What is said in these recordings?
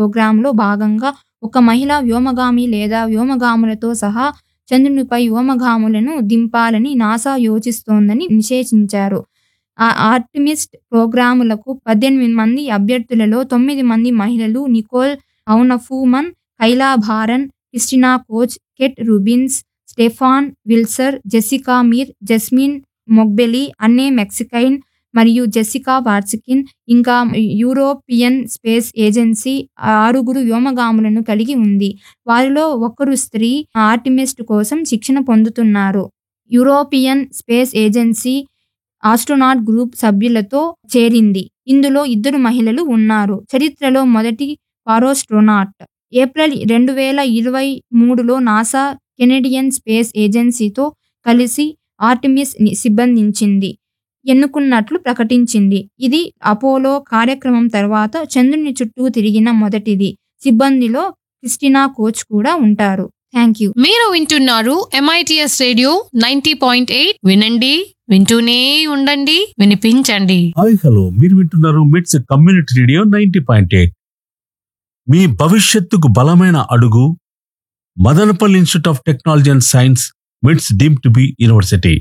ప్రోగ్రాంలో భాగంగా ఒక మహిళా వ్యోమగామి లేదా వ్యోమగాములతో సహా చంద్రునిపై వ్యోమగాములను దింపాలని నాసా యోచిస్తోందని నిషేధించారు ఆ ఆర్టిమిస్ట్ ప్రోగ్రాములకు పద్దెనిమిది మంది అభ్యర్థులలో తొమ్మిది మంది మహిళలు Nicole Aunapu Mann Kayla Barron Christina Koch Kate Rubins Stephanie Wilson Jessica Meir Jasmin Moghbeli Anne McClain మరియు జెసికా వార్సికిన్ ఇంకా యూరోపియన్ స్పేస్ ఏజెన్సీ ఆరుగురు వ్యోమగాములను కలిగి ఉంది వారిలో ఒకరు స్త్రీ ఆర్టిమిస్ట్ కోసం శిక్షణ పొందుతున్నారు European space agency astronaut group సభ్యులతో చేరింది ఇందులో ఇద్దరు మహిళలు ఉన్నారు చరిత్రలో మొదటి పారోస్ట్రోనాట్ ఏప్రిల్ రెండు వేల ఇరవై మూడులో నాసా కెనడియన్ స్పేస్ ఏజెన్సీతో కలిసి ఆర్టిమిస్ ని సిబ్బందించింది ఎన్నుకున్నట్లు ప్రకటించింది ఇది అపోలో కార్యక్రమం తర్వాత చంద్రుని చుట్టూ తిరిగిన మొదటిది సిబ్బందిలో క్రిస్టినా కోచ్ కూడా ఉంటారు థ్యాంక్ యూ మీరు వింటున్నారు M I T S radio ninety point eight వినండి వింటూనే ఉండండి వినిపించండి హాయ్ హలో మీరు వింటున్నారు MITS community radio ninety point eight మీ భవిష్యత్తుకు బలమైన అడుగు Madanapalle institute of technology and science MITS deem to be university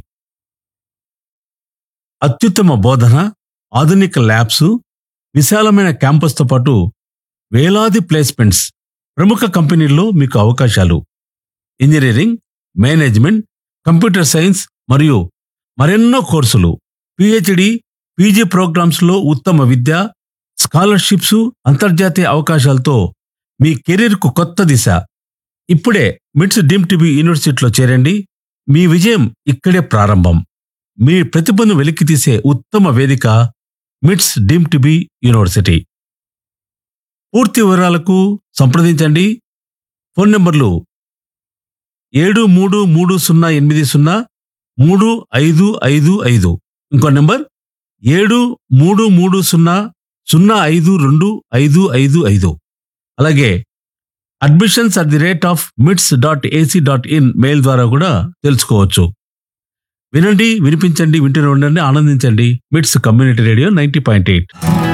అత్యుత్తమ బోధన ఆధునిక ల్యాబ్స్ విశాలమైన క్యాంపస్తో పాటు వేలాది ప్లేస్మెంట్స్ ప్రముఖ కంపెనీల్లో మీకు అవకాశాలు ఇంజనీరింగ్ మేనేజ్మెంట్ కంప్యూటర్ సైన్స్ మరియు మరెన్నో కోర్సులు పిహెచ్డి పీజీ ప్రోగ్రామ్స్లో ఉత్తమ విద్య స్కాలర్షిప్స్ అంతర్జాతీయ అవకాశాలతో మీ కెరీర్కు కొత్త దిశ ఇప్పుడే మిట్స్ డీమ్ టీబీ యూనివర్సిటీలో చేరండి మీ విజయం ఇక్కడే ప్రారంభం మీ ప్రతిభను వెలికితీసే ఉత్తమ వేదిక మిట్స్ డీమ్ టీబీ యూనివర్సిటీ పూర్తి వివరాలకు సంప్రదించండి ఫోన్ నంబర్లు ఏడు మూడు మూడు సున్నా ఎనిమిది సున్నా మూడు ఐదు ఐదు ఐదు ఇంకో నెంబర్ ఏడు మూడు మూడు సున్నా సున్నా ఐదు రెండు ఐదు ఐదు ఐదు అలాగే admissions at the rate of MITS dot AC dot in mail ద్వారా కూడా తెలుసుకోవచ్చు వినండి వినిపించండి వింటూనే ఉండండి ఆనందించండి MITS community radio ninety point eight